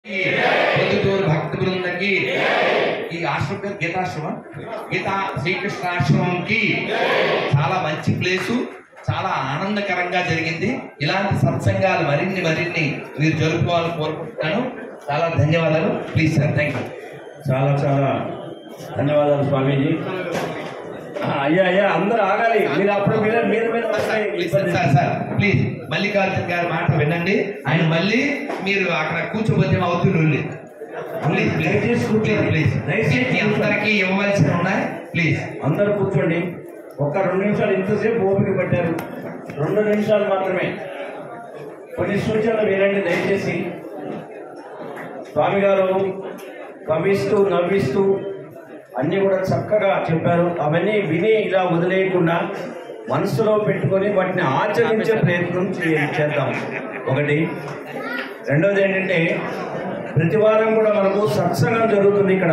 పొద్దుటూరు భక్త బృందకి ఈ ఆశ్రమం పేరు గీతాశ్రమం గీతా శ్రీకృష్ణ ఆశ్రమంకి చాలా మంచి ప్లేసు చాలా ఆనందకరంగా జరిగింది ఇలాంటి సత్సంగాలు మరిన్ని మరిన్ని మీరు జరుపుకోవాలని కోరుకుంటున్నాను చాలా ధన్యవాదాలు ప్లీజ్ సార్ థ్యాంక్ యూ చాలా చాలా ధన్యవాదాలు స్వామీజీ ఆ, అయ్యా అయ్యా అందరూ ఆగాలి మీరు అప్పుడు మీరు మీరు మీద వస్తాయి please sir, sir sir please Mallikarjuna గారి మాట వినండి ఆయన మళ్ళీ మీరు అక్కడ కూర్చోబోతే అవుతుంది ప్లీజ్ ప్లీజ్ దయచేసి కూర్చోండి. ప్లీజ్ దయచేసి మీ అందరికీ ఇవ్వవలసి ఉన్నాయి ప్లీజ్ అందరూ కూర్చోండి ఒక్క రెండు నిమిషాలు ఇంతసేపు ఓపిక పట్టారు రెండు నిమిషాలు మాత్రమే కొన్ని సూచనలు వినండి దయచేసి స్వామి గారు కవిస్తూ నవ్విస్తూ అన్నీ కూడా చక్కగా చెప్పారు అవన్నీ విని ఇలా వదిలేయకుండా మనసులో పెట్టుకొని వాటిని ఆచరించే ప్రయత్నం చే- చేద్దాం ఒకటి రెండోది ఏంటంటే ప్రతి వారం కూడా మనకు సత్సంగం జరుగుతుంది ఇక్కడ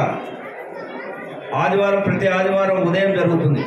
ఆదివారం ప్రతి ఆదివారం ఉదయం జరుగుతుంది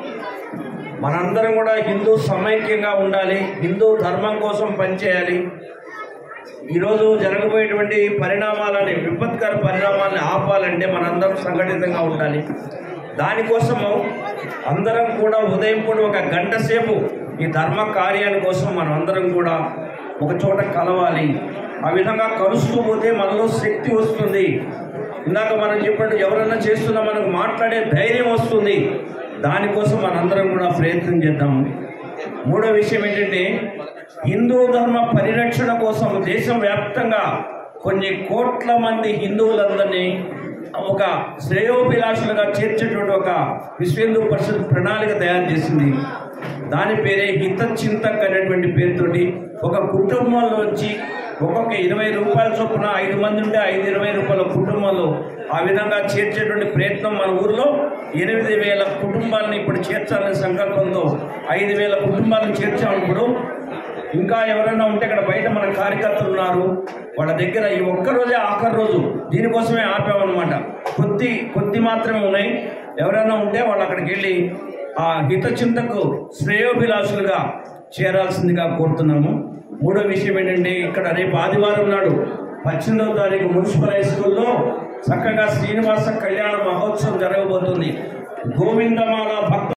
మనందరం కూడా హిందూ సమైక్యంగా ఉండాలి హిందూ ధర్మం కోసం పనిచేయాలి ఈరోజు జరగబోయేటువంటి పరిణామాలని విపత్కర పరిణామాలని ఆపాలంటే మనందరం సంఘటితంగా ఉండాలి దానికోసము అందరం కూడా ఉదయం కూడా ఒక గంట సేపు ఈ ధర్మ కార్యాల కోసం మనం అందరం కూడా ఒక చోట కలవాలి ఆ విధంగా కలుస్తూ పోతే మనలో శక్తి వస్తుంది ఇందాక మనం చెప్పినట్టు ఎవరైనా చేస్తున్నా మనకు మాట్లాడే ధైర్యం వస్తుంది దానికోసం మనందరం కూడా ప్రయత్నం చేద్దాము మూడో విషయం ఏంటంటే హిందూ ధర్మ పరిరక్షణ కోసం దేశం వ్యాప్తంగా కొన్ని కోట్ల మంది హిందువులందరినీ ఒక శ్రేయోభిలాషులుగా చేర్చేటువంటి ఒక విశ్వ హిందూ పరిషత్ ప్రణాళిక తయారు చేసింది దాని పేరే హిత చింతక్ అనేటువంటి పేరుతోటి ఒక కుటుంబంలోంచి ఒక్కొక్క ఇరవై రూపాయల చొప్పున ఐదు మంది ఉంటే ఐదు ఇరవై రూపాయల కుటుంబంలో ఆ విధంగా చేర్చేటువంటి ప్రయత్నం మన ఊర్లో ఎనిమిది వేల కుటుంబాలను ఇప్పుడు చేర్చాలనే సంకల్పంతో ఐదు వేల కుటుంబాలను చేర్చాము ఇప్పుడు ఇంకా ఎవరైనా ఉంటే ఇక్కడ బయట మన కార్యకర్తలు ఉన్నారు వాళ్ళ దగ్గర ఈ ఒక్క రోజే ఆఖరి రోజు దీనికోసమే ఆపామన్నమాట కొద్ది కొద్ది మాత్రమే ఉన్నాయి ఎవరైనా ఉంటే వాళ్ళు అక్కడికి వెళ్ళి ఆ హిత చింతకు శ్రేయోభిలాషులుగా చేరాల్సిందిగా కోరుతున్నాము మూడో విషయం ఏంటంటే ఇక్కడ రేపు ఆదివారం నాడు పద్దెనిమిదవ తారీఖు మున్సిపల్ హై స్కూల్లో చక్కగా శ్రీనివాస కళ్యాణ మహోత్సవం జరగబోతుంది గోవిందమాల భక్త